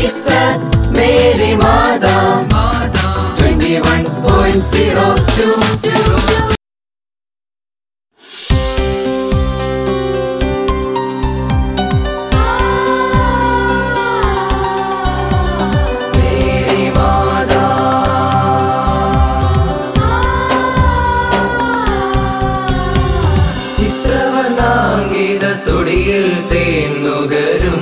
Beats at Mary Mata 21.02 Mary Mata ചിത്രവർണ്ണാങ്കിത തൊടിയിൽ തേന്നുകരും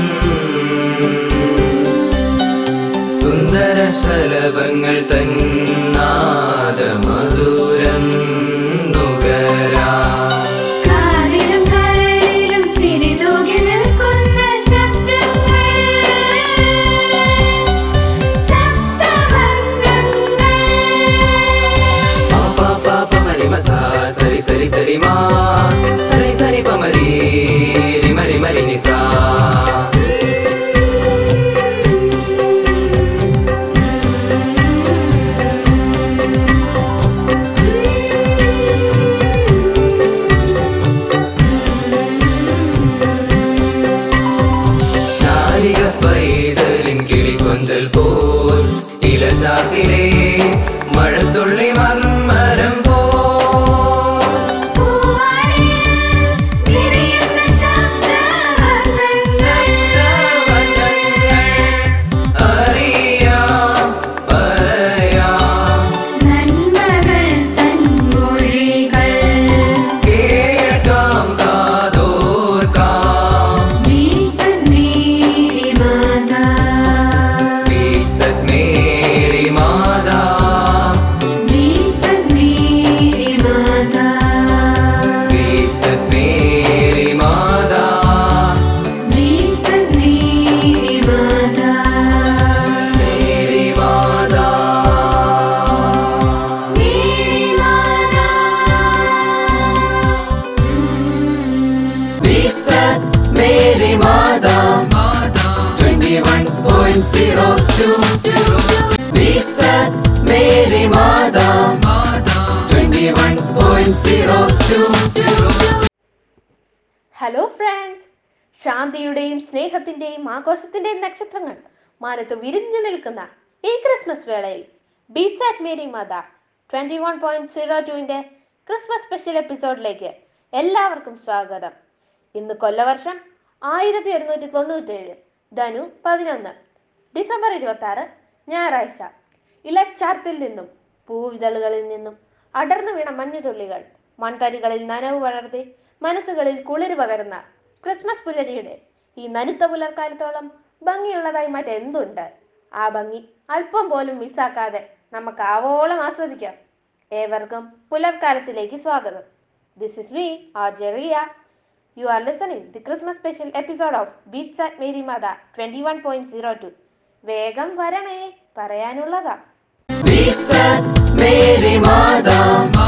സുന്ദര ശലഭങ്ങൾ തന്നാദ മധുരം നുകരാ കാതിലും കരളിലും ചിരി തൂകി നിൽക്കുന്ന ശബ്ദങ്ങൾ സപ്തവർണ്ണങ്ങൾ പാ പാ പാ മരി മസാ സരി സരി സരി മാ സരി സരി പമരി രിമരി മരി നിസാ ശാലിക പൈതലിൻ കിളികൊഞ്ചൽ പോൽ ഇലചാത്തിലെ മഴത്തുള്ളി മർമരം പോൽ പൂവാടിയിൽ വിരിയുന്ന ശബ്ദവർണ്ണങ്ങൾ അറിയാം പറയാം നന്മകൾ തൻ മൊഴികൾ കേൾക്കാം കാതോർക്കാം വീസന്നീരി മാതാ വീസത് മേരി മാതാ വീസന്നീരി മാതാ വീസത് മേരി മാതാ വീസന്നീരി മാതാ മേരി മാതാ മേരി മാതാ Beats at Mary Mata 21.02 Beats at Mary Mata 21.02 hello friends ശാന്തിയുടെയും സ്നേഹത്തിന്റെയും ആഘോഷത്തിന്റെയും നക്ഷത്രങ്ങൾ മാനത്ത് വിരിഞ്ഞു നിൽക്കുന്ന ഈ ക്രിസ്മസ് വേളയിൽ beats at Mary Mata twenty one point zero ടുവിന്റെ ക്രിസ്മസ് സ്പെഷ്യൽ എപ്പിസോഡിലേക്ക് എല്ലാവർക്കും സ്വാഗതം ഇന്ന് കൊല്ലവർഷം ആയിരത്തി ഒരുന്നൂറ്റി തൊണ്ണൂറ്റേഴ് ധനു പതിനൊന്ന് ഡിസംബർ ഇരുപത്തി ആറ് ഞായറാഴ്ച ഇലച്ചാർത്തിൽ നിന്നും പൂവിതളുകളിൽ നിന്നും അടർന്നു വീണ മഞ്ഞുതുള്ളികൾ മൺതരികളിൽ നനവ് വളർത്തി മനസ്സുകളിൽ കുളിര് പകരുന്ന ക്രിസ്മസ് പുലരിയുടെ ഈ നനുത്ത പുലർക്കാലത്തോളം ഭംഗിയുള്ളതായി മറ്റെന്തുണ്ട് ആ ഭംഗി അല്പം പോലും മിസ്സാക്കാതെ നമുക്ക് ആവോളം ആസ്വദിക്കാം ഏവർക്കും പുലർക്കാലത്തിലേക്ക് സ്വാഗതം this is me R ജെറിയ U are listening the Christmas special episode of beach at Mary Mata twenty one point zero two വേഗം വരണേ പറയാനുള്ളതാ Beats at Mary Mata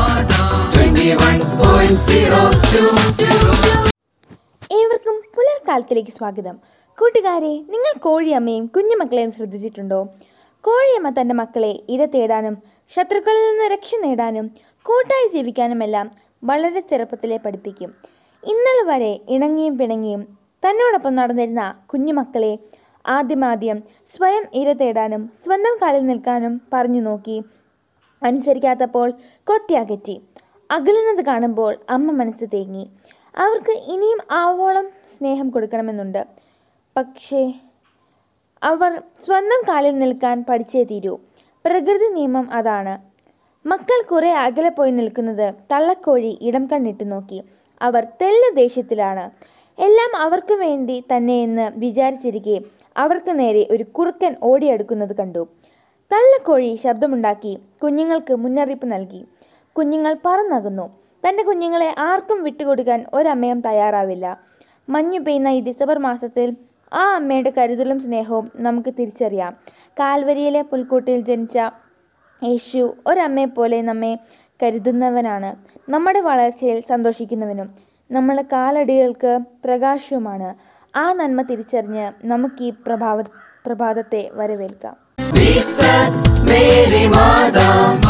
21.02 ഏവർക്കും പുലർക്കാലത്തിലേക്ക് സ്വാഗതം കൂട്ടുകാരെ നിങ്ങൾ കോഴിയമ്മയും കുഞ്ഞുമക്കളെയും ശ്രദ്ധിച്ചിട്ടുണ്ടോ കോഴിയമ്മ തൻ്റെ മക്കളെ ഇര തേടാനും ശത്രുക്കളിൽ നിന്ന് രക്ഷ നേടാനും കൂട്ടായി ജീവിക്കാനുമെല്ലാം വളരെ ചെറുപ്പത്തിലെ പഠിപ്പിക്കും ഇന്നലെ വരെ ഇണങ്ങിയും പിണങ്ങിയും തന്നോടൊപ്പം നടന്നിരുന്ന കുഞ്ഞുമക്കളെ ആദ്യമാദ്യം സ്വയം ഇര തേടാനും സ്വന്തം കാലിൽ നിൽക്കാനും പറഞ്ഞു നോക്കി അനുസരിക്കാത്തപ്പോൾ കൊത്തിയകറ്റി അകലുന്നത് കാണുമ്പോൾ അമ്മ മനസ്സ് തേങ്ങി അവർക്ക് ഇനിയും ആവോളം സ്നേഹം കൊടുക്കണമെന്നുണ്ട് പക്ഷേ അവർ സ്വന്തം കാലിൽ നിൽക്കാൻ പഠിച്ചേ തീരൂ പ്രകൃതി നിയമം അതാണ് മക്കൾ കുറെ അകലെ പോയി നിൽക്കുന്നത് തള്ളക്കോഴി ഇടം കണ്ണിട്ട് നോക്കി അവർ തെല്ല ദേഷ്യത്തിലാണ് എല്ലാം അവർക്ക് വേണ്ടി തന്നെയെന്ന് വിചാരിച്ചിരിക്കെ അവർക്ക് നേരെ ഒരു കുറുക്കൻ ഓടിയെടുക്കുന്നത് കണ്ടു തള്ളക്കോഴി ശബ്ദമുണ്ടാക്കി കുഞ്ഞുങ്ങൾക്ക് മുന്നറിയിപ്പ് നൽകി കുഞ്ഞുങ്ങൾ പറന്നകുന്നു തൻ്റെ കുഞ്ഞുങ്ങളെ ആർക്കും വിട്ടുകൊടുക്കാൻ ഒരമ്മയും തയ്യാറാവില്ല മഞ്ഞു പെയ്യുന്ന ഈ ഡിസംബർ മാസത്തിൽ ആ അമ്മയുടെ കരുതലും സ്നേഹവും നമുക്ക് തിരിച്ചറിയാം കാൽവരിയിലെ പുൽക്കൂട്ടിൽ ജനിച്ച യേശു ഒരമ്മയെപ്പോലെ നമ്മെ കരുതുന്നവനാണ് നമ്മുടെ വളർച്ചയിൽ സന്തോഷിക്കുന്നവനും നമ്മുടെ കാലടികൾക്ക് പ്രകാശവുമാണ് ആ നന്മ തിരിച്ചറിഞ്ഞ് നമുക്ക് ഈ പ്രഭാവ പ്രഭാതത്തെ വരവേൽക്കാം Beats at Mary Mata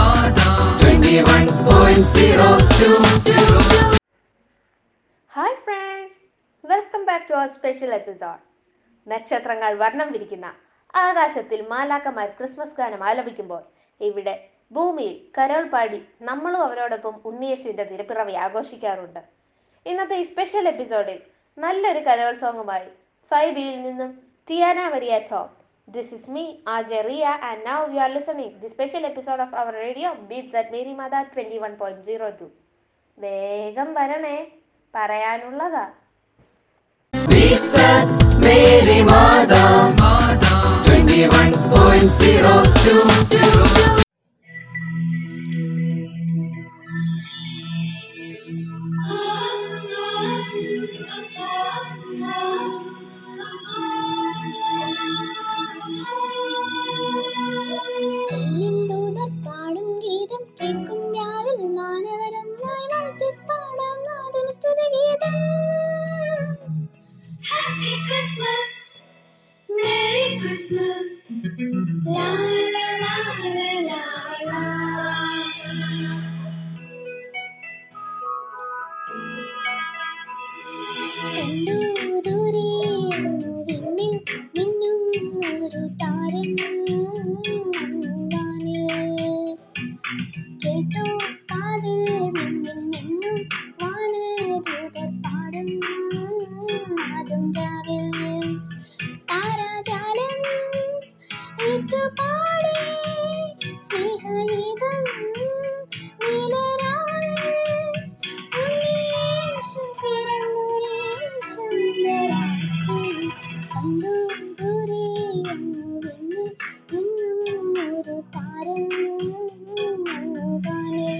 21.02 hi friends welcome back to our special episode നക്ഷത്രങ്ങൾ വർണ്ണം വിരിക്കുന്ന ആകാശത്തിൽ മാലാക്കമാർ ക്രിസ്മസ് ഗാനം ആലപിക്കുമ്പോൾ ഇവിടെ ഭൂമിയിൽ കരോൾ പാടി നമ്മളും അവരോടൊപ്പം ഉണ്ണിയേശുവിന്റെ തിരപ്പിറവി ആഘോഷിക്കാറുണ്ട് ഇന്നത്തെ ഈ സ്പെഷ്യൽ എപ്പിസോഡിൽ നല്ലൊരു കരോൾ സോങ്ങുമായി ഫൈവ് ബിയിൽ നിന്നും ടിയാന വരിയ ടോപ്പ് this is me R J Riya and now you are listening the special episode of our radio beats at Mary Mata twenty one point zero two വേഗം വരണേ പറയാനുള്ളതാ Beats at Mary Mada 21.02 തെന്നിന്തൂതർ പാടും ഗീതം കേൾക്കും രാവിൽ മാനവരൊന്നായി വാഴ്ത്തി പാടാം നാഥന് സ്തുതിഗീതം ഹാപ്പി ക്രിസ്മസ് മേരി ക്രിസ്മസ് ലാ ലാ ലാ ലാ ലാ ലാ കണ്ടു ദൂരെ വിണ്ണിൽ നിന്നും ഒരു താരം വാനിൽ കേട്ടോ കാതിൽ നിന്നിൽ നിന്നും വാനദൂതർ പാടും നാദം രാവിൽ താരാജാലം ഏറ്റുപാടി സ്നേഹഗീതം നീലരാവിൽ ഉണ്ണീശു പിറന്നൊരേ സുന്ദരാത്രി. കണ്ടു ദൂരെ അങ്ങു വിണ്ണിൽ നിന്നും ഒരു താരം വാനിൽ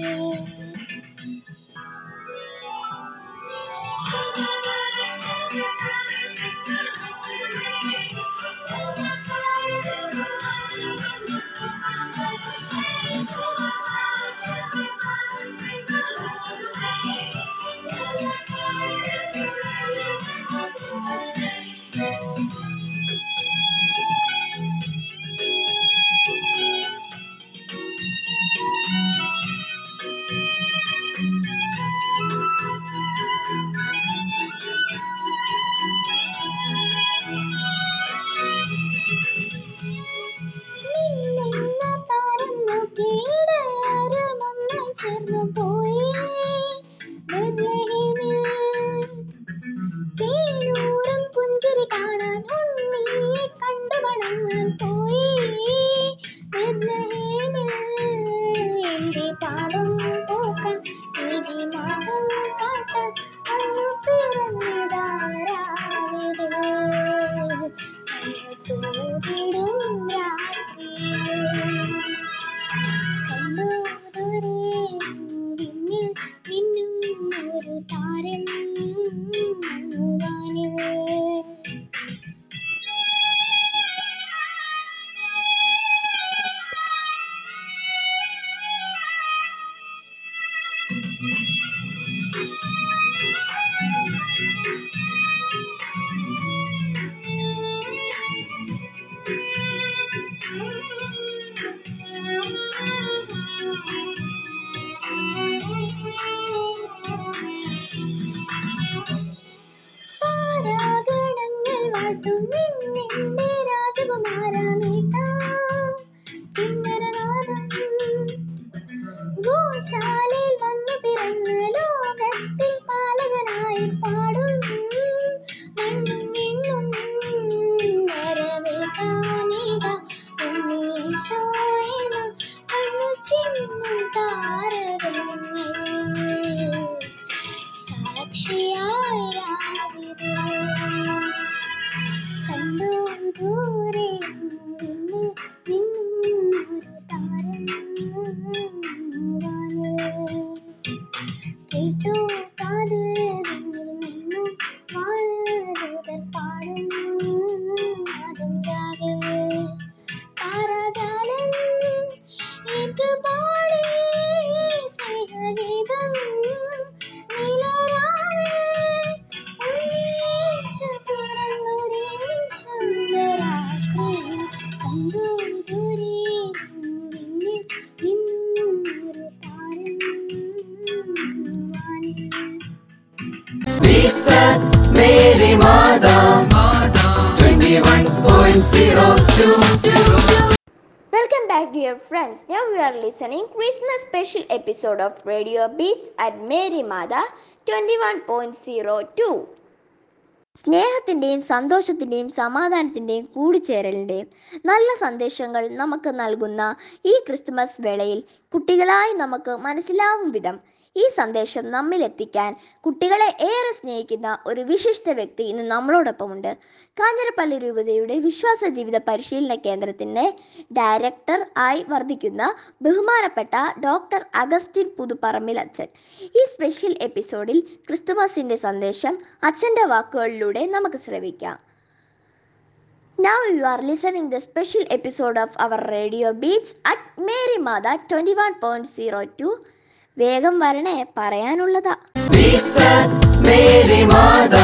101.02 Welcome back, dear friends. Now we are listening Christmas special episode of Radio Beats at Mary Mada 21.02. സ്നേഹത്തിൻ്റെയും സന്തോഷത്തിൻ്റെയും സമാധാനത്തിൻ്റെയും കൂടിച്ചേരലിൻ്റെയും നല്ല സന്ദേശങ്ങൾ നമുക്ക് നൽകുന്ന ഈ ക്രിസ്തുമസ് വേളയിൽ കുട്ടികളായി നമുക്ക് മനസ്സിലാവും വിധം ഈ സന്ദേശം നമ്മിലെത്തിക്കാൻ കുട്ടികളെ ഏറെ സ്നേഹിക്കുന്ന ഒരു വിശിഷ്ട വ്യക്തി ഇന്ന് നമ്മളോടൊപ്പമുണ്ട് കാഞ്ഞിരപ്പള്ളി രൂപതയുടെ വിശ്വാസ ജീവിത പരിശീലന കേന്ദ്രത്തിൻ്റെ ഡയറക്ടർ ആയി വർദ്ധിക്കുന്ന ബഹുമാനപ്പെട്ട ഡോക്ടർ അഗസ്റ്റിൻ പുതുപ്പറമ്പിൽ അച്ഛൻ ഈ സ്പെഷ്യൽ എപ്പിസോഡിൽ ക്രിസ്തുമസിൻ്റെ സന്ദേശം അച്ഛൻ്റെ വാക്കുകളിലൂടെ നമുക്ക് ശ്രവിക്കാം Now you are listening the special episode of our radio beats at Mary Mada 21.02 വേഗം വരണേ പറയാനുള്ളതാ Beats at Mary Mada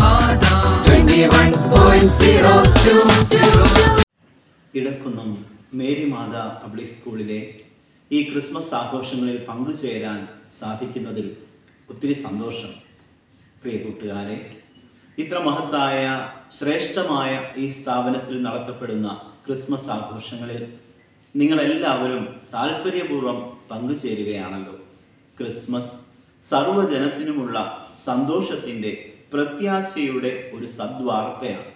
21.02 Idakkunnam Mary Mata public സ്കൂളിലെ ഈ ക്രിസ്മസ് ആഘോഷങ്ങളിൽ പങ്കുചേരാൻ സാധിക്കുന്നതിൽ ഒത്തിരി സന്തോഷം പ്രിയ കൂട്ടുകാരെ ഇത്ര മഹത്തായ ശ്രേഷ്ഠമായ ഈ സ്ഥാപനത്തിൽ നടത്തപ്പെടുന്ന ക്രിസ്മസ് ആഘോഷങ്ങളിൽ നിങ്ങളെല്ലാവരും താല്പര്യപൂർവ്വം പങ്കുചേരുകയാണല്ലോ ക്രിസ്മസ് സർവ്വജനത്തിനുമുള്ള സന്തോഷത്തിൻ്റെ പ്രത്യാശയുടെ ഒരു സദ്വാർത്തയാണ്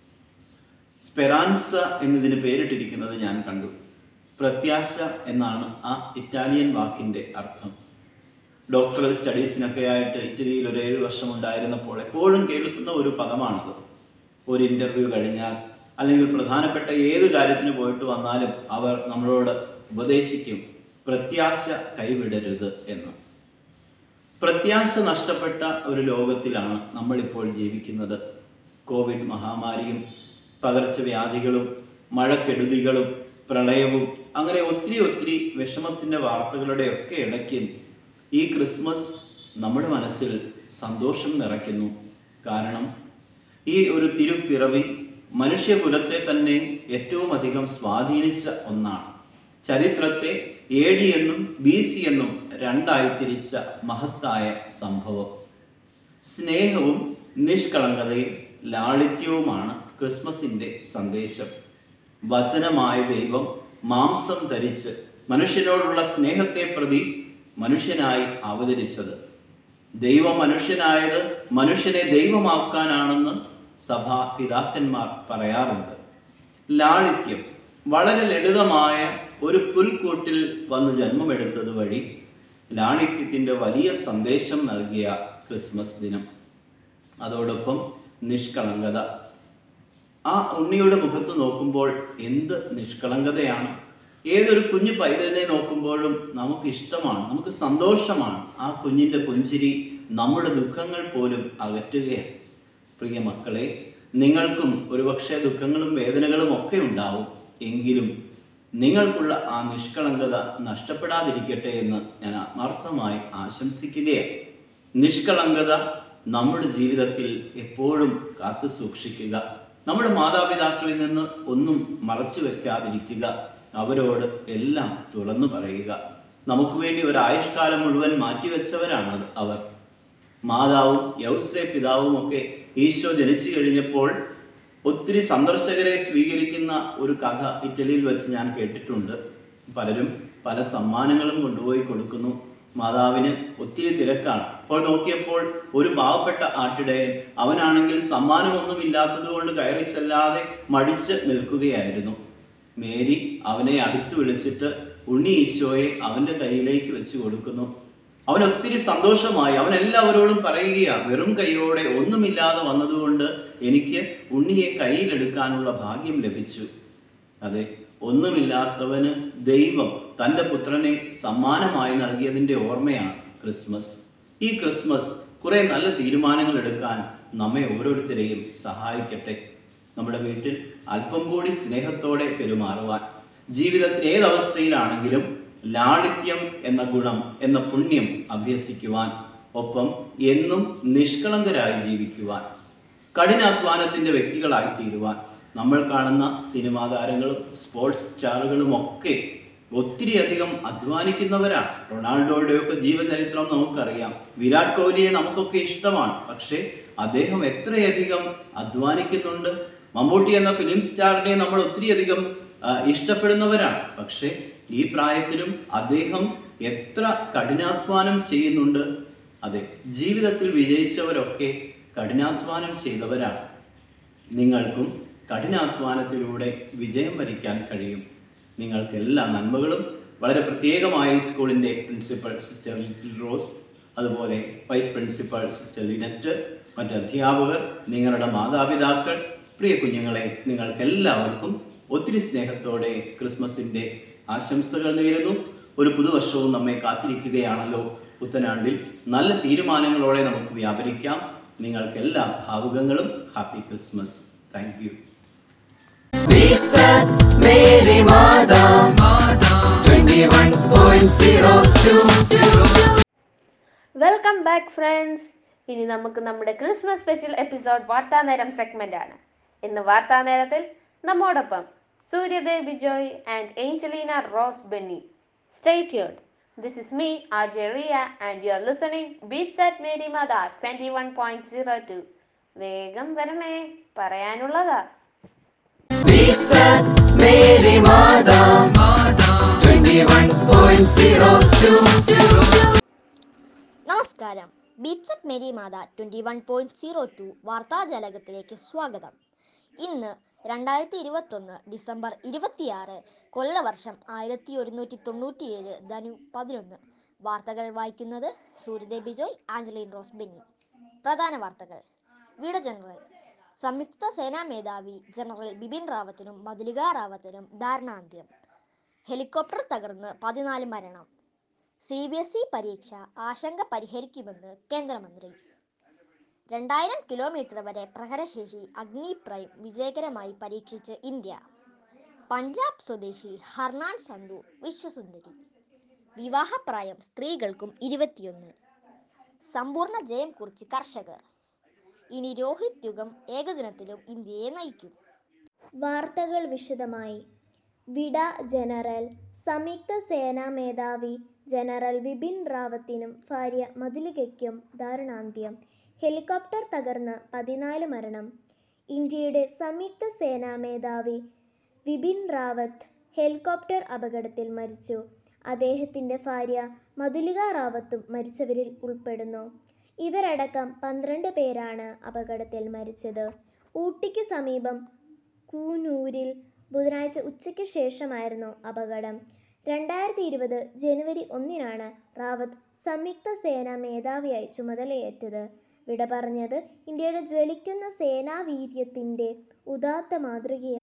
സ്പെറാൻസ എന്നതിന് പേരിട്ടിരിക്കുന്നത് ഞാൻ കണ്ടു പ്രത്യാശ എന്നാണ് ആ ഇറ്റാലിയൻ വാക്കിൻ്റെ അർത്ഥം ഡോക്ടറൽ സ്റ്റഡീസിനൊക്കെ ആയിട്ട് ഇറ്റലിയിൽ ഒരു ഏഴ് വർഷം ഉണ്ടായിരുന്നപ്പോൾ എപ്പോഴും കേൾക്കുന്ന ഒരു പദമാണത് ഒരു ഇൻ്റർവ്യൂ കഴിഞ്ഞാൽ അല്ലെങ്കിൽ പ്രധാനപ്പെട്ട ഏത് കാര്യത്തിന് പോയിട്ട് വന്നാലും അവർ നമ്മളോട് ഉപദേശിക്കും പ്രത്യാശ കൈവിടരുത് എന്ന് പ്രത്യാശ നഷ്ടപ്പെട്ട ഒരു ലോകത്തിലാണ് നമ്മളിപ്പോൾ ജീവിക്കുന്നത് കോവിഡ് മഹാമാരിയും പകർച്ചവ്യാധികളും മഴക്കെടുതികളും പ്രളയവും അങ്ങനെ ഒത്തിരി ഒത്തിരി വിഷമത്തിൻ്റെ വാർത്തകളുടെയൊക്കെ ഇടയ്ക്ക് ഈ ക്രിസ്മസ് നമ്മുടെ മനസ്സിൽ സന്തോഷം നിറയ്ക്കുന്നു കാരണം ഈ ഒരു തിരുപ്പിറവി മനുഷ്യകുലത്തെ തന്നെ ഏറ്റവും അധികം സ്വാധീനിച്ച ഒന്നാണ് ചരിത്രത്തെ എ ഡി എന്നും ബി സി എന്നും രണ്ടായി തിരിച്ച മഹത്തായ സംഭവം സ്നേഹവും നിഷ്കളങ്കതയും ലാളിത്യവുമാണ് ക്രിസ്മസിൻ്റെ സന്ദേശം വചനമായ ദൈവം മാംസം ധരിച്ച് മനുഷ്യനോടുള്ള സ്നേഹത്തെ പ്രതി മനുഷ്യനായി അവതരിച്ചത് ദൈവം മനുഷ്യനായത് മനുഷ്യനെ ദൈവമാക്കാനാണെന്ന് സഭാ പിതാക്കന്മാർ പറയാറുണ്ട് ലാളിത്യം വളരെ ലളിതമായ ഒരു പുൽക്കൂട്ടിൽ വന്ന് ജന്മമെടുത്തത് വഴി ലാളിത്യത്തിൻ്റെ വലിയ സന്ദേശം നൽകിയ ക്രിസ്മസ് ദിനം അതോടൊപ്പം നിഷ്കളങ്കത ആ ഉണ്ണിയുടെ മുഖത്ത് നോക്കുമ്പോൾ എന്ത് നിഷ്കളങ്കതയാണ് ഏതൊരു കുഞ്ഞു പൈതലിനെ നോക്കുമ്പോഴും നമുക്ക് ഇഷ്ടമാണ് നമുക്ക് സന്തോഷമാണ് ആ കുഞ്ഞിൻ്റെ പുഞ്ചിരി നമ്മുടെ ദുഃഖങ്ങൾ പോലും അകറ്റുകയാണ് പ്രിയ മക്കളെ നിങ്ങൾക്കും ഒരുപക്ഷെ ദുഃഖങ്ങളും വേദനകളും ഒക്കെ ഉണ്ടാവും എങ്കിലും നിങ്ങൾക്കുള്ള ആ നിഷ്കളങ്കത നഷ്ടപ്പെടാതിരിക്കട്ടെ എന്ന് ഞാൻ ആത്മാർത്ഥമായി ആശംസിക്കുകയാണ് നിഷ്കളങ്കത നമ്മുടെ ജീവിതത്തിൽ എപ്പോഴും കാത്തു സൂക്ഷിക്കുക നമ്മുടെ മാതാപിതാക്കളിൽ നിന്ന് ഒന്നും മറച്ചു വെക്കാതിരിക്കുക അവരോട് എല്ലാം തുറന്നു പറയുക നമുക്ക് വേണ്ടി ഒരു ആയുഷ്കാലം മുഴുവൻ മാറ്റിവെച്ചവരാണ് അവർ മാതാവും യൗസെ പിതാവും ഒക്കെ ഈശോ ജനിച്ചു കഴിഞ്ഞപ്പോൾ ഒത്തിരി സന്ദർശകരെ സ്വീകരിക്കുന്ന ഒരു കഥ ഇറ്റലിയിൽ വെച്ച് ഞാൻ കേട്ടിട്ടുണ്ട് പലരും പല സമ്മാനങ്ങളും കൊണ്ടുപോയി കൊടുക്കുന്നു മാതാവിന് ഒത്തിരി തിരക്കാണ് അപ്പോൾ നോക്കിയപ്പോൾ ഒരു പാവപ്പെട്ട ആട്ടിടയൻ അവനാണെങ്കിൽ സമ്മാനമൊന്നും ഇല്ലാത്തത് കൊണ്ട് കയറി ചെല്ലാതെ മടിച്ച് നിൽക്കുകയായിരുന്നു മേരി അവനെ അടുത്ത് വിളിച്ചിട്ട് ഉണ്ണി ഈശോയെ അവൻ്റെ കയ്യിലേക്ക് വെച്ച് കൊടുക്കുന്നു അവൻ ഒത്തിരി സന്തോഷമായി അവൻ എല്ലാവരോടും പറയുകയാ വെറും കൈയോടെ ഒന്നുമില്ലാതെ വന്നതുകൊണ്ട് എനിക്ക് ഉണ്ണിയെ കയ്യിലെടുക്കാനുള്ള ഭാഗ്യം ലഭിച്ചു അതെ ഒന്നുമില്ലാത്തവന് ദൈവം തൻ്റെ പുത്രനെ സമ്മാനമായി നൽകിയതിൻ്റെ ഓർമ്മയാണ് ക്രിസ്മസ് ഈ ക്രിസ്മസ് കുറേ നല്ല തീരുമാനങ്ങൾ എടുക്കാൻ നമ്മെ ഓരോരുത്തരെയും സഹായിക്കട്ടെ നമ്മുടെ വീട്ടിൽ അല്പം കൂടി സ്നേഹത്തോടെ പെരുമാറുവാൻ ജീവിതത്തിൽ ഏതവസ്ഥയിലാണെങ്കിലും ലാളിത്യം എന്ന ഗുണം എന്ന പുണ്യം അഭ്യസിക്കുവാൻ ഒപ്പം എന്നും നിഷ്കളങ്കരായി ജീവിക്കുവാൻ കഠിനാധ്വാനത്തിൻ്റെ വ്യക്തികളായി തീരുവാൻ നമ്മൾ കാണുന്ന സിനിമാ താരങ്ങളും സ്പോർട്സ് സ്റ്റാറുകളും ഒക്കെ ഒത്തിരി അധികം അധ്വാനിക്കുന്നവരാണ് റൊണാൾഡോയുടെയൊക്കെ ജീവചരിത്രം നമുക്കറിയാം വിരാട് കോഹ്ലിയെ നമുക്കൊക്കെ ഇഷ്ടമാണ് പക്ഷേ അദ്ദേഹം എത്രയധികം അധ്വാനിക്കുന്നുണ്ട് മമ്മൂട്ടി എന്ന ഫിലിം സ്റ്റാറിനെ നമ്മൾ ഒത്തിരിയധികം ആ, ഇഷ്ടപ്പെടുന്നവരാണ് പക്ഷേ ഈ പ്രായത്തിലും അദ്ദേഹം എത്ര കഠിനാധ്വാനം ചെയ്യുന്നുണ്ട് അതെ ജീവിതത്തിൽ വിജയിച്ചവരൊക്കെ കഠിനാധ്വാനം ചെയ്തവരാണ് നിങ്ങൾക്കും കഠിനാധ്വാനത്തിലൂടെ വിജയം വരിക്കാൻ കഴിയും നിങ്ങൾക്ക് എല്ലാ നന്മകളും വളരെ പ്രത്യേകമായി സ്കൂളിൻ്റെ പ്രിൻസിപ്പൽ സിസ്റ്റർ ലിറ്റിൽ റോസ് അതുപോലെ വൈസ് പ്രിൻസിപ്പൽ സിസ്റ്റർ ലിനറ്റ് മറ്റ് അധ്യാപകർ നിങ്ങളുടെ മാതാപിതാക്കൾ പ്രിയ കുഞ്ഞുങ്ങളെ നിങ്ങൾക്കെല്ലാവർക്കും ഒത്തിരി സ്നേഹത്തോടെ ക്രിസ്മസിൻ്റെ ആശംസകൾ നേരുന്നു ഒരു പുതുവർഷവും നമ്മെ കാത്തിരിക്കുകയാണല്ലോ പുത്തനാണ്ടിൽ നല്ല തീരുമാനങ്ങളോടെ നമുക്ക് വ്യാപരിക്കാം നിങ്ങൾക്ക് എല്ലാ ഭാവുകങ്ങളും happy Christmas thank you Beat Set Mary Mata 21.02 welcome back friends ഇനി നമുക്ക് നമ്മുടെ ക്രിസ്മസ് സ്പെഷ്യൽ എപ്പിസോഡ് വാർത്താനേരം സെഗ്മെന്റ് ആണ് ഇന്ന് വാർത്താനേരത്തിൽ നമ്മോടൊപ്പം Suryadev Bijoy and Angelina Rose Benny stay tuned this is me R J Riya and you are listening beats at Mary Mata twenty one point zero two വേഗം വരണേ പറയാനുള്ളതാ Beat Set Mary Mata 21.02 നമസ്കാരം beats at Mary Mata twenty one point zero two വാർത്താജാലകത്തിലേക്ക് സ്വാഗതം ഇന്ന് രണ്ടായിരത്തി ഇരുപത്തൊന്ന് December ഇരുപത്തിയാറ് കൊല്ലവർഷം ആയിരത്തി ഒരുന്നൂറ്റി തൊണ്ണൂറ്റിയേഴ് ധനു പതിനൊന്ന് വാർത്തകൾ വായിക്കുന്നത് Suryadev Bijoy Angelin Rose Benny പ്രധാന വാർത്തകൾ വീട ജനറൽ സംയുക്ത സേനാ മേധാവി ജനറൽ ബിപിൻ റാവത്തിനും മധുലിക റാവത്തിനും ദാരുണാന്ത്യം ഹെലികോപ്റ്റർ തകർന്ന് പതിനാല് മരണം സി ബി എസ് ഇ പരീക്ഷ ആശങ്ക പരിഹരിക്കുമെന്ന് കേന്ദ്രമന്ത്രി രണ്ടായിരം കിലോമീറ്റർ വരെ പ്രഹരശേഷി അഗ്നി പ്രൈം വിജയകരമായി പരീക്ഷിച്ച് ഇന്ത്യ പഞ്ചാബ് സ്വദേശി ഹർനാൻ സന്ധു വിശ്വസുന്ദരി വിവാഹപ്രായം സ്ത്രീകൾക്കും ഇരുപത്തിയൊന്ന് സമ്പൂർണ്ണ ജയം കുറിച്ച് കർഷകർ ഇനി രോഹിത് യുഗം ഏകദിനത്തിലും ഇന്ത്യയെ നയിക്കും വാർത്തകൾ വിശദമായി വിട ജനറൽ സംയുക്ത സേനാ മേധാവി ജനറൽ വിപിൻ റാവത്തിനും ഭാര്യ മധുലികയ്ക്കും ദാരുണാന്ത്യം ഹെലികോപ്റ്റർ തകർന്ന് പതിനാല് മരണം ഇന്ത്യയുടെ സംയുക്ത സേനാ മേധാവി വിപിൻ റാവത്ത് ഹെലികോപ്റ്റർ അപകടത്തിൽ മരിച്ചു അദ്ദേഹത്തിൻ്റെ ഭാര്യ മധുലിക റാവത്തും മരിച്ചവരിൽ ഉൾപ്പെടുന്നു ഇവരടക്കം പന്ത്രണ്ട് പേരാണ് അപകടത്തിൽ മരിച്ചത് ഊട്ടിക്ക് സമീപം കൂനൂരിൽ ബുധനാഴ്ച ഉച്ചയ്ക്ക് ശേഷമായിരുന്നു അപകടം രണ്ടായിരത്തി ഇരുപത് ജനുവരി ഒന്നിനാണ് റാവത്ത് സംയുക്ത സേനാ മേധാവിയായി ചുമതലയേറ്റത് വിട പറഞ്ഞത് ഇന്ത്യയുടെ ജ്വലിക്കുന്ന സേനാവീര്യത്തിൻ്റെ ഉദാത്ത മാതൃകയാണ്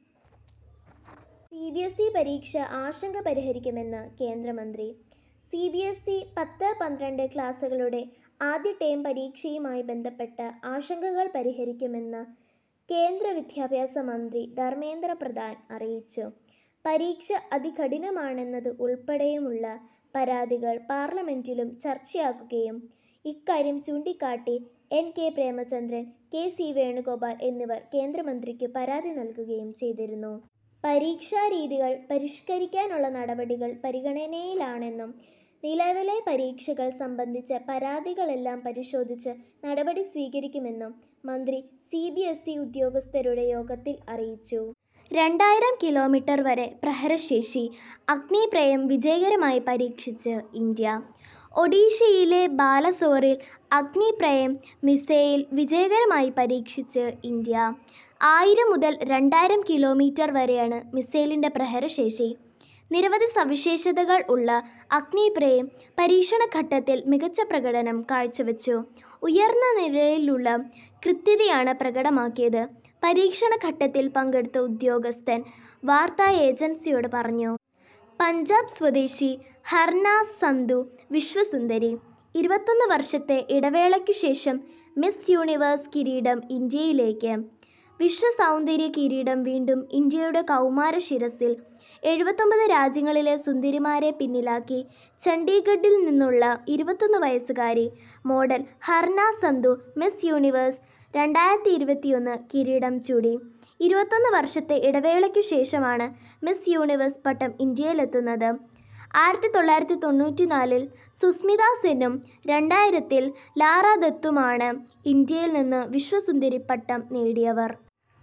സി ബി എസ് ഇ പരീക്ഷ ആശങ്ക പരിഹരിക്കുമെന്ന് കേന്ദ്രമന്ത്രി സി ബി എസ് ഇ പത്ത് പന്ത്രണ്ട് ക്ലാസ്സുകളുടെ ആദ്യ ടേം പരീക്ഷയുമായി ബന്ധപ്പെട്ട ആശങ്കകൾ പരിഹരിക്കുമെന്ന് കേന്ദ്ര വിദ്യാഭ്യാസ മന്ത്രി ധർമ്മേന്ദ്ര പ്രധാൻ അറിയിച്ചു പരീക്ഷ അതികഠിനമാണെന്നത് ഉൾപ്പെടെയുമുള്ള പരാതികൾ പാർലമെന്റിലും ചർച്ചയാക്കുകയും ഇക്കാര്യം ചൂണ്ടിക്കാട്ടി N K Premachandran K C Venugopal എന്നിവർ കേന്ദ്രമന്ത്രിക്ക് പരാതി നൽകുകയും ചെയ്തിരുന്നു പരീക്ഷാ രീതികൾ പരിഷ്കരിക്കാനുള്ള നടപടികൾ പരിഗണനയിലാണെന്നും നിലവിലെ പരീക്ഷകൾ സംബന്ധിച്ച പരാതികളെല്ലാം പരിശോധിച്ച് നടപടി സ്വീകരിക്കുമെന്നും മന്ത്രി സി ബി എസ് ഇ ഉദ്യോഗസ്ഥരുടെ യോഗത്തിൽ അറിയിച്ചു രണ്ടായിരം കിലോമീറ്റർ വരെ പ്രഹരശേഷി അഗ്നിപ്രയം വിജയകരമായി പരീക്ഷിച്ച് ഇന്ത്യ ഒഡീഷയിലെ ബാലസോറിൽ അഗ്നിപ്രയം മിസൈൽ വിജയകരമായി പരീക്ഷിച്ച് ഇന്ത്യ ആയിരം മുതൽ രണ്ടായിരം കിലോമീറ്റർ വരെയാണ് മിസൈലിൻ്റെ പ്രഹരശേഷി നിരവധി സവിശേഷതകൾ ഉള്ള അഗ്നിപ്രയം പരീക്ഷണഘട്ടത്തിൽ മികച്ച പ്രകടനം കാഴ്ചവെച്ചു ഉയർന്ന നിലയിലുള്ള കൃത്യതയാണ് പ്രകടമാക്കിയത് പരീക്ഷണഘട്ടത്തിൽ പങ്കെടുത്ത ഉദ്യോഗസ്ഥൻ വാർത്താ ഏജൻസിയോട് പറഞ്ഞു പഞ്ചാബ് സ്വദേശി ഹർനാസ് സന്ധു വിശ്വസുന്ദരി ഇരുപത്തൊന്ന് വർഷത്തെ ഇടവേളയ്ക്കു ശേഷം മിസ് യൂണിവേഴ്സ് കിരീടം ഇന്ത്യയിലേക്ക് വിശ്വസൗന്ദര്യ കിരീടം വീണ്ടും ഇന്ത്യയുടെ കൗമാര ശിരസിൽ എഴുപത്തൊമ്പത് രാജ്യങ്ങളിലെ സുന്ദരിമാരെ പിന്നിലാക്കി ചണ്ഡീഗഡിൽ നിന്നുള്ള ഇരുപത്തൊന്ന് വയസ്സുകാരി model Harna Sandhu miss universe രണ്ടായിരത്തി ഇരുപത്തിയൊന്ന് കിരീടം ചൂടി ഇരുപത്തൊന്ന് വർഷത്തെ ഇടവേളയ്ക്കു ശേഷമാണ് മിസ് യൂണിവേഴ്സ് പട്ടം ഇന്ത്യയിലെത്തുന്നത് ആയിരത്തി തൊള്ളായിരത്തി തൊണ്ണൂറ്റി നാലിൽ സുസ്മിത സെന്നും രണ്ടായിരത്തിൽ ലാറ ദത്തുമാണ് ഇന്ത്യയിൽ നിന്ന് വിശ്വസുന്ദരി പട്ടം നേടിയവർ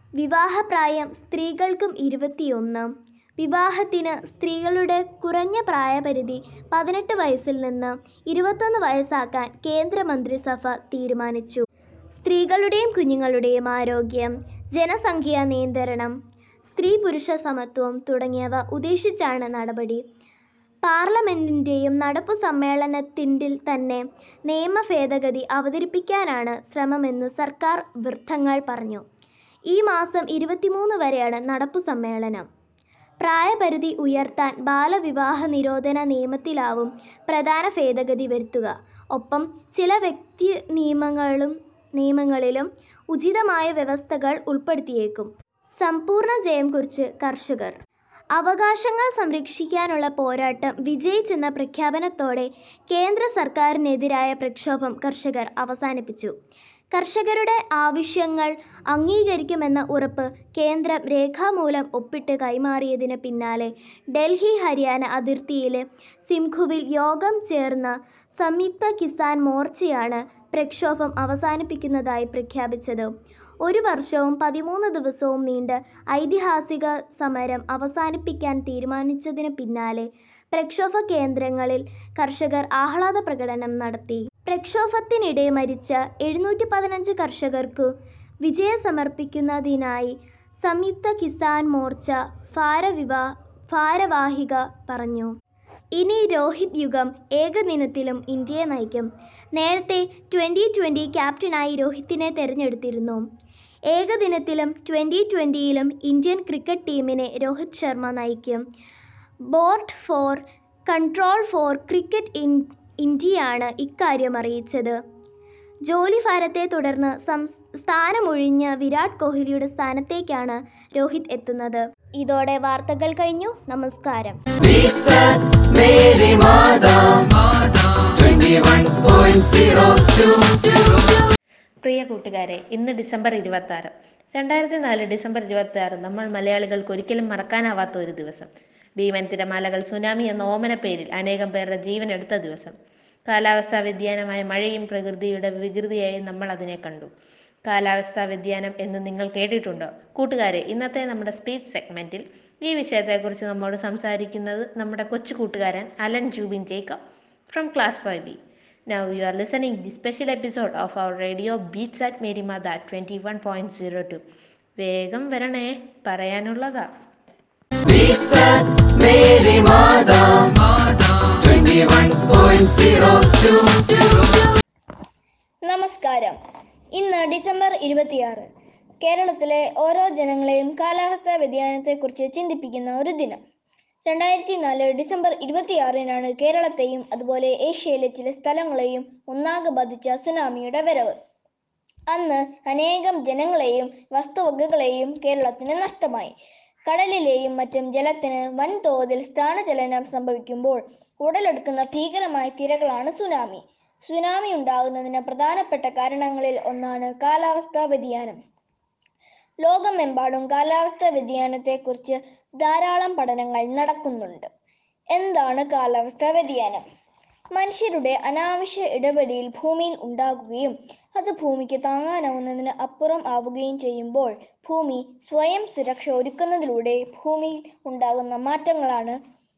വിവാഹപ്രായം സ്ത്രീകൾക്കും ഇരുപത്തിയൊന്ന് വിവാഹത്തിന് സ്ത്രീകളുടെ കുറഞ്ഞ പ്രായപരിധി പതിനെട്ട് വയസ്സിൽ നിന്ന് ഇരുപത്തൊന്ന് വയസ്സാക്കാൻ കേന്ദ്രമന്ത്രിസഭ തീരുമാനിച്ചു സ്ത്രീകളുടെയും കുഞ്ഞുങ്ങളുടെയും ആരോഗ്യം ജനസംഖ്യാ നിയന്ത്രണം സ്ത്രീ പുരുഷ സമത്വം തുടങ്ങിയവ ഉദ്ദേശിച്ചാണ് നടപടി പാർലമെൻറ്റിൻ്റെയും നടപ്പു സമ്മേളനത്തിൻ്റെ തന്നെ നിയമ ഭേദഗതി അവതരിപ്പിക്കാനാണ് ശ്രമമെന്നു സർക്കാർ വൃത്തങ്ങൾ പറഞ്ഞു ഈ മാസം ഇരുപത്തിമൂന്ന് വരെയാണ് നടപ്പു സമ്മേളനം പ്രായപരിധി ഉയർത്താൻ ബാലവിവാഹ നിരോധന നിയമത്തിലാവും പ്രധാന ഭേദഗതി വരുത്തുക ഒപ്പം ചില വ്യക്തി നിയമങ്ങളും നിയമങ്ങളിലും ഉചിതമായ വ്യവസ്ഥകൾ ഉൾപ്പെടുത്തിയേക്കും സമ്പൂർണ്ണ ജയം കുറിച്ച് കർഷകർ അവകാശങ്ങൾ സംരക്ഷിക്കാനുള്ള പോരാട്ടം വിജയിച്ചെന്ന പ്രഖ്യാപനത്തോടെ കേന്ദ്ര സർക്കാരിനെതിരായ പ്രക്ഷോഭം കർഷകർ അവസാനിപ്പിച്ചു കർഷകരുടെ ആവശ്യങ്ങൾ അംഗീകരിക്കുമെന്ന ഉറപ്പ് കേന്ദ്രം രേഖാമൂലം ഒപ്പിട്ട് കൈമാറിയതിന് പിന്നാലെ ഡൽഹി ഹരിയാന അതിർത്തിയിലെ സിംഘുവിൽ യോഗം ചേർന്ന സംയുക്ത കിസാൻ മോർച്ചയാണ് പ്രക്ഷോഭം അവസാനിപ്പിക്കുന്നതായി പ്രഖ്യാപിച്ചത് ഒരു വർഷവും പതിമൂന്ന് ദിവസവും നീണ്ട ഐതിഹാസിക സമരം അവസാനിപ്പിക്കാൻ തീരുമാനിച്ചതിന് പിന്നാലെ പ്രക്ഷോഭ കേന്ദ്രങ്ങളിൽ കർഷകർ ആഹ്ലാദ പ്രകടനം നടത്തി പ്രക്ഷോഭത്തിനിടെ മരിച്ച എഴുന്നൂറ്റി പതിനഞ്ച് കർഷകർക്കു വിജയം സമർപ്പിക്കുന്നതിനായി സംയുക്ത കിസാൻ മോർച്ച ഭാരവിവാ ഭാരവാഹിക പറഞ്ഞു ഇനി രോഹിത് യുഗം ഏകദിനത്തിലും ഇന്ത്യയെ നയിക്കും നേരത്തെ ട്വൻ്റി ട്വൻ്റി ക്യാപ്റ്റനായി രോഹിത്തിനെ തിരഞ്ഞെടുത്തിരുന്നു ഏകദിനത്തിലും ട്വൻ്റി ട്വൻ്റിയിലും ഇന്ത്യൻ ക്രിക്കറ്റ് ടീമിനെ രോഹിത് ശർമ്മ നയിക്കും board for control for cricket in ഇന്ത്യയാണ് ഇക്കാര്യം അറിയിച്ചത് ജോലി ഭാരത്തെ തുടർന്ന് സംസ് സ്ഥാനമൊഴിഞ്ഞ വിരാട് കോഹ്ലിയുടെ സ്ഥാനത്തേക്കാണ് രോഹിത് എത്തുന്നത് ഇതോടെ വാർത്തകൾ കഴിഞ്ഞു നമസ്കാരം Beats at Mary Mada 21.02 പ്രിയ കൂട്ടുകാരെ ഇന്ന് ഡിസംബർ ഇരുപത്തി ആറ് രണ്ടായിരത്തി നാല് ഡിസംബർ ഇരുപത്തി ആറ് നമ്മൾ മലയാളികൾക്ക് ഒരിക്കലും മറക്കാനാവാത്ത ഒരു ദിവസം ഭീമൻ തിരമാലകൾ സുനാമി എന്ന ഓമന പേരിൽ അനേകം പേരുടെ ജീവൻ എടുത്ത ദിവസം കാലാവസ്ഥാ വ്യതിയാനമായ മഴയും പ്രകൃതിയുടെ വികൃതിയായി നമ്മൾ അതിനെ കണ്ടു കാലാവസ്ഥാ വ്യതിയാനം എന്ന് നിങ്ങൾ കേട്ടിട്ടുണ്ടോ കൂട്ടുകാരെ ഇന്നത്തെ നമ്മുടെ സ്പീച്ച് സെഗ്മെന്റിൽ ഈ വിഷയത്തെക്കുറിച്ച് നമ്മോട് സംസാരിക്കുന്നത് നമ്മുടെ കൊച്ചു കൂട്ടുകാരൻ Alan Jubin Jacob from class five B Now you are listening the special episode of our radio Beats at Mary Mada 21.02. വേഗം വരണേ പറയാനുള്ളതാ Beats at Mary Mada 21.02 നമസ്കാരം ഇന്ന് ഡിസംബർ ഇരുപത്തിയാറ് കേരളത്തിലെ ഓരോ ജനങ്ങളെയും കാലാവസ്ഥാ വ്യതിയാനത്തെക്കുറിച്ച് ചിന്തിപ്പിക്കുന്ന ഒരു ദിനം രണ്ടായിരത്തി നാല് ഡിസംബർ ഇരുപത്തിയാറിനാണ് കേരളത്തെയും അതുപോലെ ഏഷ്യയിലെ ചില സ്ഥലങ്ങളെയും ഒന്നാകെ ബാധിച്ച സുനാമിയുടെ വരവ് അന്ന് അനേകം ജനങ്ങളെയും വസ്തുവകകളെയും കേരളത്തിന് നഷ്ടമായി കടലിലെയും മറ്റും ജലത്തിന് വൻതോതിൽ സ്ഥാനചലനം സംഭവിക്കുമ്പോൾ ഉടലെടുക്കുന്ന ഭീകരമായ തിരകളാണ് സുനാമി സുനാമി ഉണ്ടാകുന്നതിന് പ്രധാനപ്പെട്ട കാരണങ്ങളിൽ ഒന്നാണ് കാലാവസ്ഥാ വ്യതിയാനം ലോകമെമ്പാടും കാലാവസ്ഥാ വ്യതിയാനത്തെക്കുറിച്ച് ധാരാളം പഠനങ്ങൾ നടക്കുന്നുണ്ട് എന്താണ് കാലാവസ്ഥാ വ്യതിയാനം മനുഷ്യരുടെ അനാവശ്യ ഇടപെടൽ ഭൂമിയിൽ ഉണ്ടാകുകയും അത് ഭൂമിക്ക് താങ്ങാനാവുന്നതിന് അപ്പുറം ആവുകയും ചെയ്യുമ്പോൾ ഭൂമി സ്വയം സുരക്ഷ ഒരുക്കുന്നതിലൂടെ ഭൂമിയിൽ ഉണ്ടാകുന്ന മാറ്റങ്ങളാണ്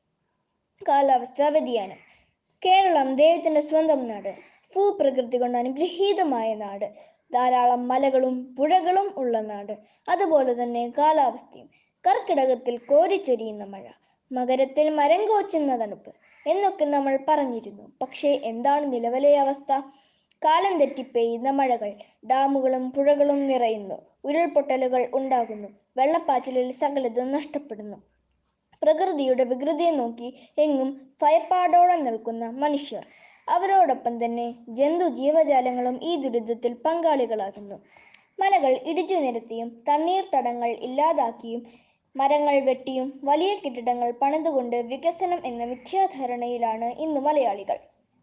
കാലാവസ്ഥാ വ്യതിയാനം കേരളം ദൈവത്തിന്റെ സ്വന്തം നാട് ഭൂപ്രകൃതി കൊണ്ട് അനുഗ്രഹീതമായ നാട് ധാരാളം മലകളും പുഴകളും ഉള്ള നാട് അതുപോലെ തന്നെ കാലാവസ്ഥയും കർക്കിടകത്തിൽ കോരിച്ചൊരിയുന്ന മഴ മകരത്തിൽ മരം കോച്ചുന്ന തണുപ്പ് എന്നൊക്കെ നമ്മൾ പറഞ്ഞിരുന്നു പക്ഷേ എന്താണ് നിലവിലെ അവസ്ഥ കാലം തെറ്റി പെയ്യുന്ന മഴകൾ ഡാമുകളും പുഴകളും നിറയുന്നു ഉരുൾപൊട്ടലുകൾ ഉണ്ടാകുന്നു വെള്ളപ്പാച്ചിലിൽ സകലതും നഷ്ടപ്പെടുന്നു പ്രകൃതിയുടെ വികൃതിയെ നോക്കി എങ്ങും ഭയപ്പാടോടെ നിൽക്കുന്ന മനുഷ്യർ അവരോടൊപ്പം തന്നെ ജന്തു ജീവജാലങ്ങളും ഈ ദുരിതത്തിൽ പങ്കാളികളാകുന്നു മലകൾ ഇടിച്ചു നിരത്തിയും തണ്ണീർത്തടങ്ങൾ ഇല്ലാതാക്കിയും മരങ്ങൾ വെട്ടിയും വലിയ കെട്ടിടങ്ങൾ പണിതുകൊണ്ട് വികസനം എന്ന മിഥ്യാധാരണയിലാണ് ഇന്ന് മലയാളികൾ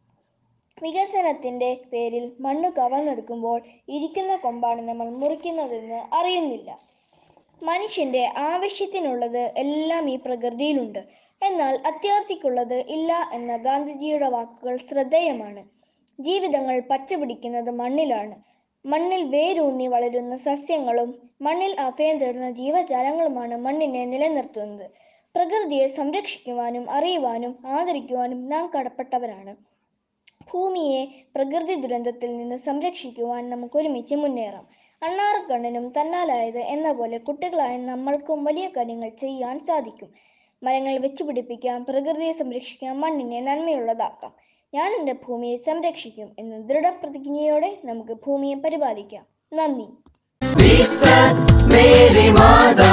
വികസനത്തിന്റെ പേരിൽ മണ്ണ് കവർന്നെടുക്കുമ്പോൾ ഇരിക്കുന്ന കൊമ്പാണ് നമ്മൾ മുറിക്കുന്നതെന്ന് അറിയുന്നില്ല മനുഷ്യന്റെ ആവശ്യത്തിനുള്ളത് എല്ലാം ഈ പ്രകൃതിയിലുണ്ട് എന്നാൽ അത്യാർത്ഥിക്കുള്ളത് ഇല്ല എന്ന ഗാന്ധിജിയുടെ വാക്കുകൾ ശ്രദ്ധേയമാണ് ജീവിതങ്ങൾ പച്ചപിടിക്കുന്നത് മണ്ണിലാണ് മണ്ണിൽ വേരൂന്നി വളരുന്ന സസ്യങ്ങളും മണ്ണിൽ അഭയം തേടുന്ന ജീവജാലങ്ങളുമാണ് മണ്ണിനെ നിലനിർത്തുന്നത് പ്രകൃതിയെ സംരക്ഷിക്കുവാനും അറിയുവാനും ആദരിക്കുവാനും നാം കടപ്പെട്ടവരാണ് ഭൂമിയെ പ്രകൃതി ദുരന്തത്തിൽ നിന്ന് സംരക്ഷിക്കുവാൻ നമുക്ക് ഒരുമിച്ച് മുന്നേറാം അണ്ണാറക്കണ്ണനും തന്നാലായത് എന്ന പോലെ കുട്ടികളായ നമ്മൾക്കും വലിയ കാര്യങ്ങൾ ചെയ്യാൻ സാധിക്കും മരങ്ങൾ വെച്ചുപിടിപ്പിക്കാം പ്രകൃതിയെ സംരക്ഷിക്കാം മണ്ണിനെ നന്മയുള്ളതാക്കാം ഞാൻ എൻ്റെ ഭൂമിയെ സംരക്ഷിക്കും എന്ന ദൃഢപ്രതിജ്ഞയോടെ നമുക്ക് ഭൂമിയെ പരിപാലിക്കാം നന്ദി Beats at Mary Mada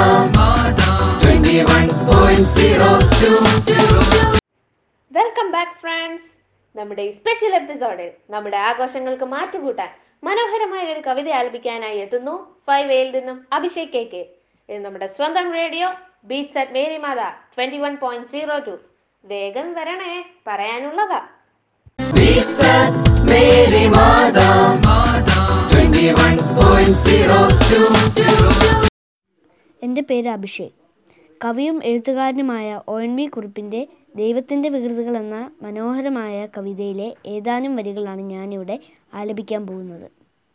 21.02 welcome back friends നമ്മുടെ ഈ സ്പെഷ്യൽ എപ്പിസോഡിൽ നമ്മുടെ ആഘോഷങ്ങൾക്ക് മാറ്റുകൂട്ടാൻ മനോഹരമായ ഒരു കവിത ആലപിക്കാനായി എത്തുന്നു ഫൈവ് എയിൽ നിന്നും അഭിഷേക് കെ കെ ഇത് നമ്മുടെ സ്വന്തം radio beats at Mary Mata twenty one point zero two വേഗം വരണേ പറയാനുള്ളതാ Beats at Mary Mada 21.02 എൻ്റെ പേര് അഭിഷേക് കവിയും എഴുത്തുകാരനുമായ ഒ എൻ വി കുറിപ്പിൻ്റെ ദൈവത്തിൻ്റെ വികൃതികൾ എന്ന മനോഹരമായ കവിതയിലെ ഏതാനും വരികളാണ് ഞാനിവിടെ ആലപിക്കാൻ പോകുന്നത്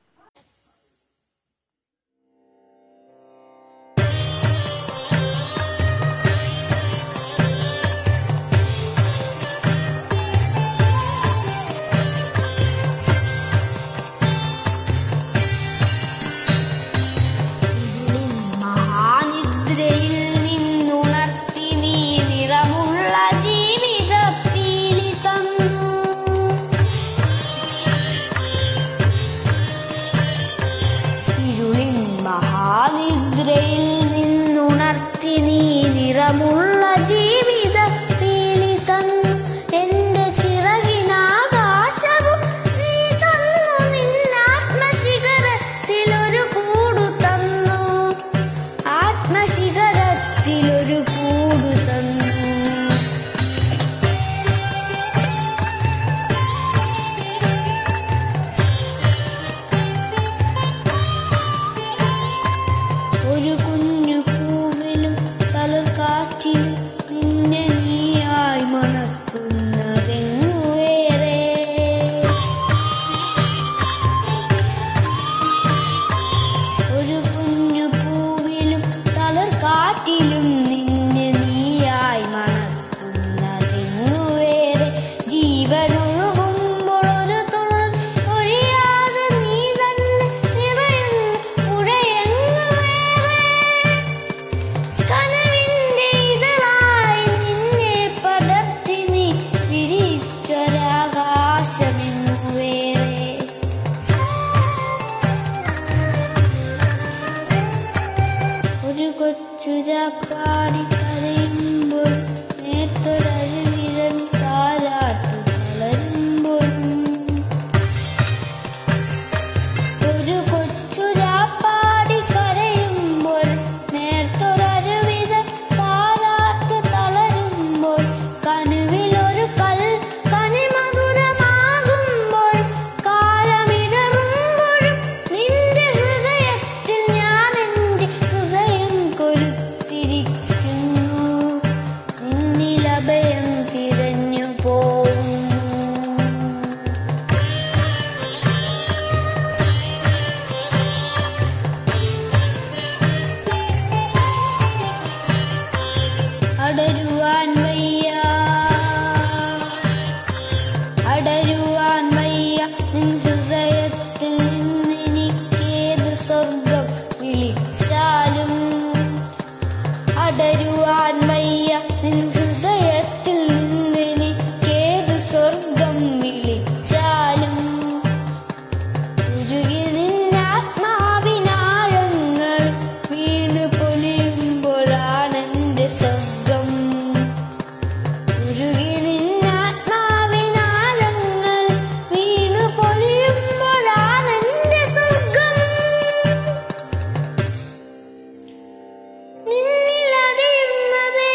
മഹാനിദ്രയിൽ നിന്നുണർത്തി നീ നിറമുള്ള ജീവിത പീലി തന്നു ഇരുളിൻ മഹാനിദ്രയിൽ നിന്നുണർത്തി നീ നിറമുള്ള ജീവിത പീലി തന്നു എന്റെ ചിറകിനാകാശവും നീ തന്നു നിന്നാത്മശിഖരത്തിലൊരു കൂടു തന്നു ആത്മശിഖരത്തിലൊരു കൂടു തന്നു ഒരു കുഞ്ഞു പൂവിലും തലക്കാറ്റിലും നിന്നെ നീയായി മണക്കുന്നതെങ്ങു വേറെ ഒരു കുഞ്ഞു പൂവിലും തളർക്കാറ്റിലും നിന്നെ നീയായി മണക്കുന്നതെങ്ങു വേറെ ജീവനൊഴുകുമ്പോൾ ഒരു തുള്ളൽ ഒഴിയാതെ നീ തന്നെ നിറയുന്ന പുഴയെങ്ങു വേറെ കനവിന്റെ ഇതളായി നിന്നെ പടർത്തി നീ വിരിച്ചൊരാകാശമെങ്ങു വേറെ ഒരു കൊച്ചുരാപ്പാടി കരയുമ്പോൾ നേർത്തൊരരുവിരൽ താരാട്ടു തളരുമ്പോഴും ഒരു കൊച്ചുരാപ്പാടി കരയുമ്പോൾ നേർത്തൊരരുവിരൽ താരാട്ടു തളരുമ്പോൾ കനുവിലൊരു കൽ കനിമധുരമാകുമ്പോൾ കാലമിടറുമ്പോഴും നിന്റെ ഹൃദയത്തിൽ ഞാൻ എൻ്റെ ഹൃദയം കൊരുത്തിരിക്കുന്നു നിന്നിലഭയം തിരഞ്ഞു പോകുന്നു അടരുവാൻ വയ്യ അടരുവാൻ വയ്യ നിൻ ഹൃദയത്തിൽ നിന്നെനിക്കേത് സ്വർഗം വിളിച്ചാലും അടരുവാൻ വയ്യ നിൻ ഹൃദയത്തിൽ നിന്നെനിക്കേത് സ്വർഗം വിളിച്ചാലും ഉരുകി നിന്നാത്മാവിനാഴങ്ങൾ വീണ് പൊലിയുമ്പോഴാണെന്റെ സ്വർഗം ഉരുകി നിന്നാത്മാവിനാഴങ്ങൾ വീണ് പൊലിയുമ്പോഴാണെന്റെ സ്വർഗം നിന്നിലറിയുന്നതേ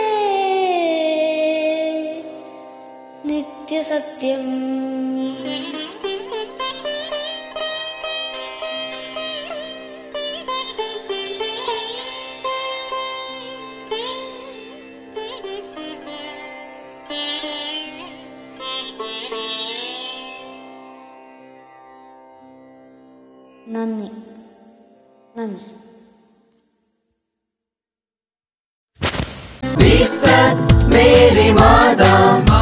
നിത്യസത്യം നന്ദി നന്ദി Beats at Mary Mata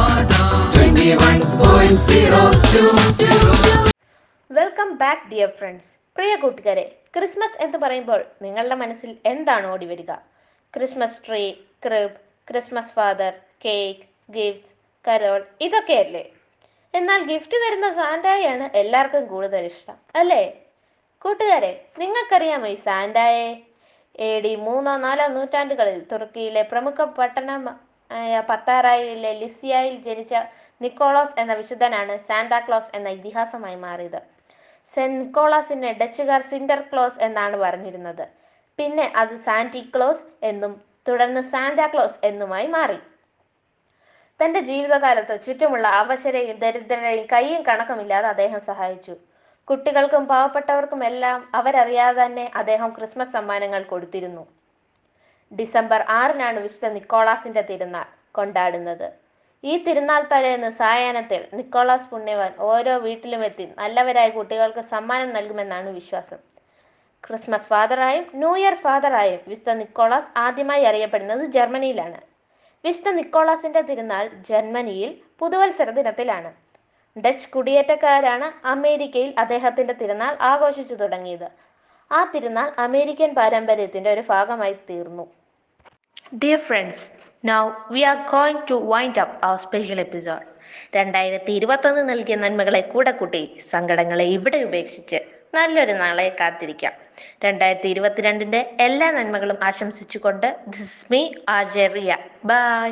21.02 welcome back dear friends പ്രിയ കൂട്ടുകാരെ ക്രിസ്മസ് എന്ന് പറയുമ്പോൾ നിങ്ങളുടെ മനസ്സിൽ എന്താണ് ഓടി വരിക Christmas tree crib Christmas father cake gifts carol ഇതൊക്കെയല്ലേ എന്നാൽ ഗിഫ്റ്റ് തരുന്ന സാന്റായാണ് എല്ലാവർക്കും കൂടുതൽ ഇഷ്ടം അല്ലേ കൂട്ടുകാരെ നിങ്ങൾക്കറിയാമോ ഈ സാന്റായെ എ ഡി മൂന്നോ നാലോ നൂറ്റാണ്ടുകളിൽ തുർക്കിയിലെ പ്രമുഖ പട്ടണം ആയ പത്താറായിലെ ലിസിയയിൽ ജനിച്ച നിക്കോളോസ് എന്ന വിശുദ്ധനാണ് സാന്താക്ലോസ് എന്ന ഇതിഹാസമായി മാറിയത് സെന്റ് നിക്കോളാസിനെ ഡച്ചുകാർ സിൻഡർ ക്ലോസ് എന്നാണ് പറഞ്ഞിരുന്നത് പിന്നെ അത് സാന്റിക്ലോസ് എന്നും തുടർന്ന് സാന്റാക്ലോസ് എന്നുമായി മാറി തന്റെ ജീവിതകാലത്ത് ചുറ്റുമുള്ള അവശരെയും ദരിദ്രരെയും കൈയും കണക്കുമില്ലാതെ അദ്ദേഹം സഹായിച്ചു കുട്ടികൾക്കും പാവപ്പെട്ടവർക്കും എല്ലാം അവരറിയാതെ തന്നെ അദ്ദേഹം ക്രിസ്മസ് സമ്മാനങ്ങൾ കൊടുത്തിരുന്നു ഡിസംബർ ആറിനാണ് വിശുദ്ധ നിക്കോളാസിന്റെ തിരുനാൾ കൊണ്ടാടുന്നത് ഈ തിരുനാൾ തലേന്ന് സായാഹ്നത്തിൽ നിക്കോളാസ് പുണ്യവാൻ ഓരോ വീട്ടിലുമെത്തി നല്ലവരായ കുട്ടികൾക്ക് സമ്മാനം നൽകുമെന്നാണ് വിശ്വാസം ക്രിസ്മസ് ഫാദറായും ന്യൂ ഇയർ ഫാദറായും വിശുദ്ധ നിക്കോളാസ് ആദ്യമായി അറിയപ്പെടുന്നത് ജർമ്മനിയിലാണ് വിശുദ്ധ നിക്കോളാസിന്റെ തിരുനാൾ ജർമ്മനിയിൽ പുതുവത്സര ദിനത്തിലാണ് ഡച്ച് കുടിയേറ്റക്കാരാണ് അമേരിക്കയിൽ അദ്ദേഹത്തിന്റെ തിരുനാൾ ആഘോഷിച്ചു തുടങ്ങിയത് ആ തിരുനാൾ അമേരിക്കൻ പാരമ്പര്യത്തിന്റെ ഒരു ഭാഗമായി തീർന്നു dear friends now we are going to wind up our special episode രണ്ടായിരത്തി ഇരുപത്തൊന്ന് നൽകിയ നന്മകളെ കൂടെ കൂട്ടി സങ്കടങ്ങളെ ഇവിടെ ഉപേക്ഷിച്ച് നല്ലൊരു നാളെ കാത്തിരിക്കാം രണ്ടായിരത്തി ഇരുപത്തിരണ്ടിന്റെ എല്ലാ നന്മകളും ആശംസിച്ചുകൊണ്ട് this me ആജറിയ by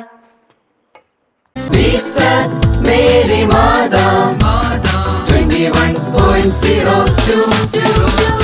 Beats at Mary Mata 21.02